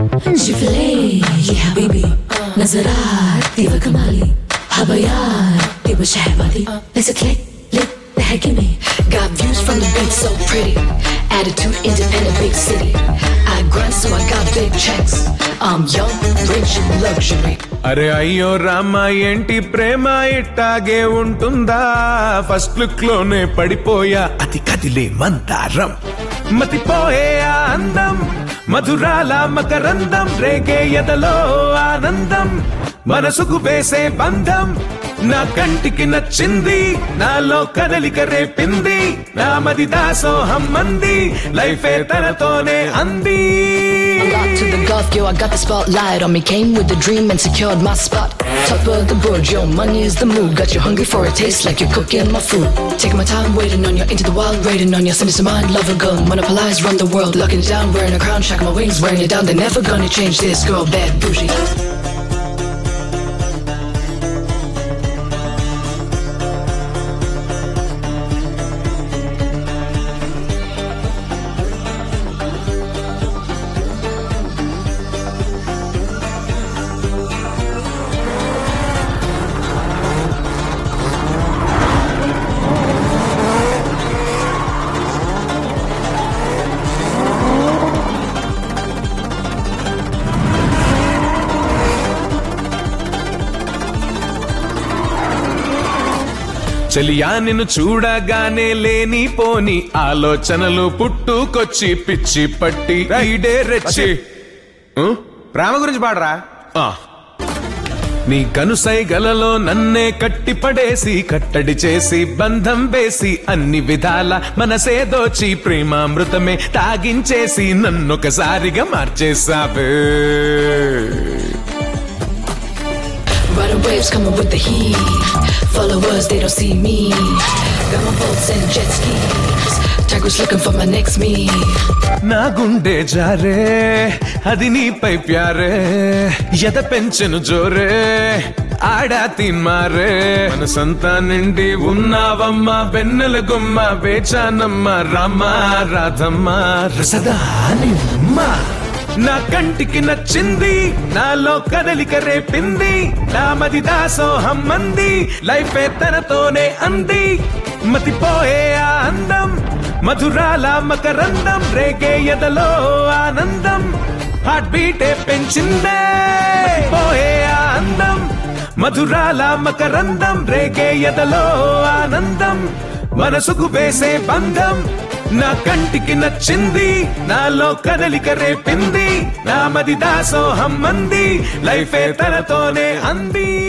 شفلي يا حبيبي نظرات تبقى كمالي حبايات تبقى شهباتي ليست لك لك تحكمي Got views from the beach so pretty Attitude independent big city I grind so I got big checks I'm young, rich, luxury అరే అయ్యో రామ ఏంటి ప్రేమ ఇట్టాగే ఉంటుందా first look లోనే పడిపోయా అది కదిలే మందారం మతిపోయే ఆ అందం మధురాల మకరందం రేగే ఎదలో ఆనందం మనసుకు వేసే బంధం నా కంటికి నచ్చింది నాలో కదలిక రేపింది నా మది దాసోహం మంది లైఫే తనతోనే అంది Locked to the golf, yo, I got the spotlight on me. Came with the dream and secured my spot. Top of the board, yo, money is the mood. Got you hungry for a taste like you're cooking my food. Taking my time, waiting on you, into the wild, waiting on you. Send it to mind, love a gun, monopolize, run the world. Locking it down, wearing a crown, shaking my wings, wearing it down. They're never gonna change this girl, bad bougie. చెలియా నిన్ను చూడగానే లేని పోని ఆలోచనలు పుట్టుకొచ్చి పిచ్చి పట్టి రైడే రెచ్చి ఉ? ప్రేమ గురించి పాడరా ఆ. నీ కనుసైగలలో నన్నే కట్టి పడేసి కట్టడి చేసి బంధం వేసి అన్ని విధాల మనసే దోచి ప్రేమామృతమే తాగించేసి నన్నొకసారిగా మార్చేసావే Riding waves coming with the heat. Followers, they don't see me. Got my boats and jet skis. Tigers looking for my next meal. నా గుండె జారే అది నీపై ప్యారే ఎద పెంచెను జోరే ఆడా తిన్మారే మనసంతా నిండి ఉన్నావమ్మా వెన్నెల గుమ్మ వేచానమ్మ రామ రాధమ్మ రసదానిమ్మ నా కంటికి నచ్చింది నాలో కదలిక రేపింది నా మది దాసోహం మంది లైఫే తనతోనే అంది మతిపోయే ఆ అందం మధురాల మకరందం రేగే ఎదలో ఆనందం హార్ట్ బీటే పెంచిందే పోయే ఆ అందం మధురాల మకరందం రేగే ఎదలో ఆనందం మనసుకు వేసే బంధం నా కంటికి నచ్చింది నాలో కదలిక రేపింది నా మది దాసోహం మంది లైఫే తనతోనే అంది